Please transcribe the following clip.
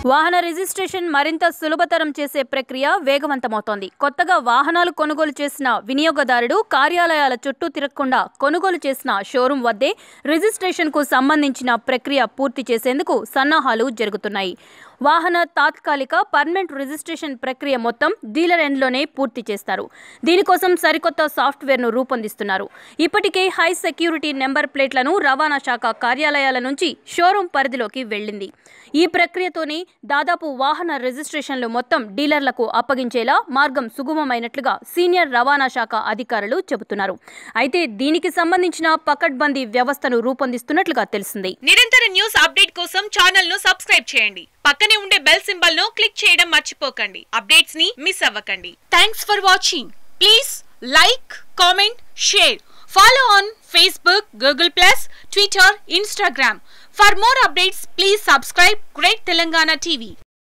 వాహన రిజిస్ట్రేషన్ మరింత సులభతరం చేసే ప్రక్రియ వేగవంతమవుతోంది కొత్తగా వాహనాలు కొనుగోలు చేసిన వినియోగదారుడు కార్యాలయాల చుట్టూ తిరగకుండా కొనుగోలు చేసిన షోరూం వద్దే రిజిస్ట్రేషన్కు సంబంధించిన ప్రక్రియ పూర్తి చేసేందుకు సన్నాహాలు జరుగుతున్నాయి వాహన తాత్కాలిక పర్మనెంట్ రిజిస్ట్రేషన్ ప్రక్రియ మొత్తం డీలర్ ఎండ్లోనే పూర్తి చేస్తారు దీనికోసం సరికొత్త సాఫ్ట్వేర్ను రూపొందిస్తున్నారు ఇప్పటికే హై సెక్యూరిటీ నెంబర్ ప్లేట్లను రవాణా శాఖ కార్యాలయాల నుంచి షోరూం పరిధిలోకి వెళ్ళింది ఈ ప్రక్రియతోనే దాదాపు వాహన రిజిస్ట్రేషన్లు మొత్తం డీలర్లకు అప్పగించేలా మార్గం సుగమమైనట్లుగా సీనియర్ రవాణా శాఖ అధికారులు చెబుతున్నారు అయితే దీనికి సంబంధించిన పకడ్బందీ వ్యవస్థను రూపొందిస్తున్నట్లుగా తెలిసింది నిరంతర న్యూస్ అప్డేట్ కోసం ఛానల్ ను సబ్స్క్రైబ్ చేయండి పక్కనే ఉండే బెల్ సింబల్ ను క్లిక్ చేయడం మర్చిపోకండి అప్డేట్స్ ని మిస్ అవ్వకండి thanks for watching please like comment share follow on Facebook Google plus Twitter Instagram for more updates please subscribe great Telangana TV